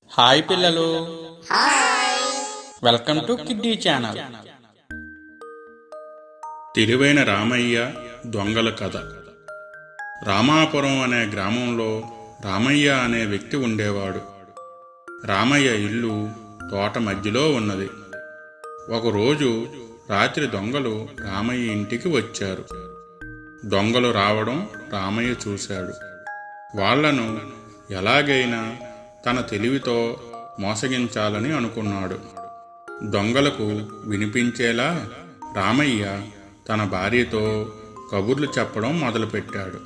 hi పిల్లలు welcome to kiddie channel తిరువైన రామయ్య దొంగల కథ రామాపురం అనే గ్రామంలో రామయ్య అనే వ్యక్తి ఉండేవాడు రామయ్య ఇల్లు తోట మధ్యలో ఉన్నది ఒకరోజు రాత్రి దొంగలు రామయ్య ఇంటికి వచ్చారు దొంగలు రావడం రామయ్య చూశాడు వాళ్లను ఎలాగైనా తన తెలివితో మోసగించాలని అనుకున్నాడు దొంగలకు వినిపించేలా రామయ్య తన భార్యతో కబుర్లు చెప్పడం మొదలుపెట్టాడు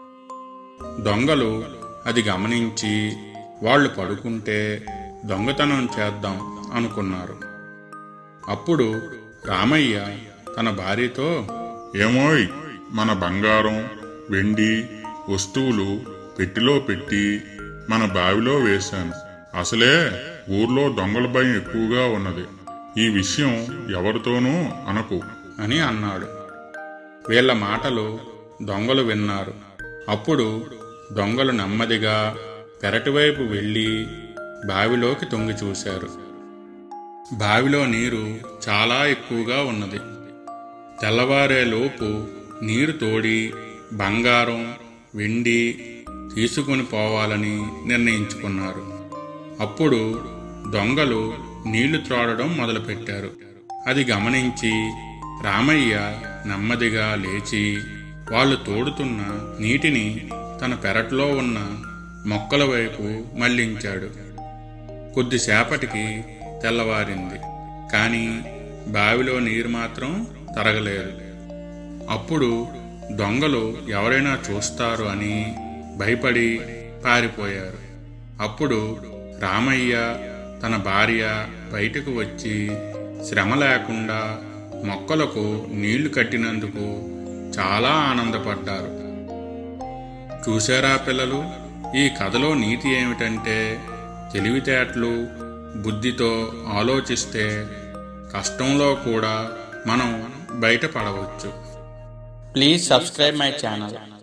దొంగలు అది గమనించి వాళ్ళు పడుకుంటే దొంగతనం చేద్దాం అనుకున్నారు అప్పుడు రామయ్య తన భార్యతో ఏమోయ్ మన బంగారం వెండి వస్తువులు పెట్టిలో పెట్టి మన బావిలో వేశాను అసలే ఊర్లో దొంగల భయం ఎక్కువగా ఉన్నది ఈ విషయం ఎవరితోనూ అనకు అని అన్నాడు వీళ్ళ మాటలు దొంగలు విన్నారు అప్పుడు దొంగలు నెమ్మదిగా పెరటివైపు వెళ్ళి బావిలోకి తొంగి చూశారు బావిలో నీరు చాలా ఎక్కువగా ఉన్నది తెల్లవారేలోపు నీరు తోడి బంగారం వెండి తీసుకుని పోవాలని నిర్ణయించుకున్నారు అప్పుడు దొంగలు నీళ్లు త్రోడడం మొదలుపెట్టారు అది గమనించి రామయ్య నెమ్మదిగా లేచి వాళ్ళు తోడుతున్న నీటిని తన పెరట్లో ఉన్న మొక్కల వైపు మళ్లించాడు కొద్దిసేపటికి తెల్లవారింది కానీ బావిలో నీరు మాత్రం తరగలేదు అప్పుడు దొంగలు ఎవరైనా చూస్తారు అని భయపడి పారిపోయారు అప్పుడు రామయ్య తన భార్య బయటకు వచ్చి శ్రమ లేకుండా మొక్కలకు నీళ్లు కట్టినందుకు చాలా ఆనందపడ్డారు చూశారా పిల్లలు ఈ కథలో నీతి ఏమిటంటే తెలివితేటలు బుద్ధితో ఆలోచిస్తే కష్టంలో కూడా మనం బయటపడవచ్చు ప్లీజ్ సబ్స్క్రైబ్ మై ఛానల్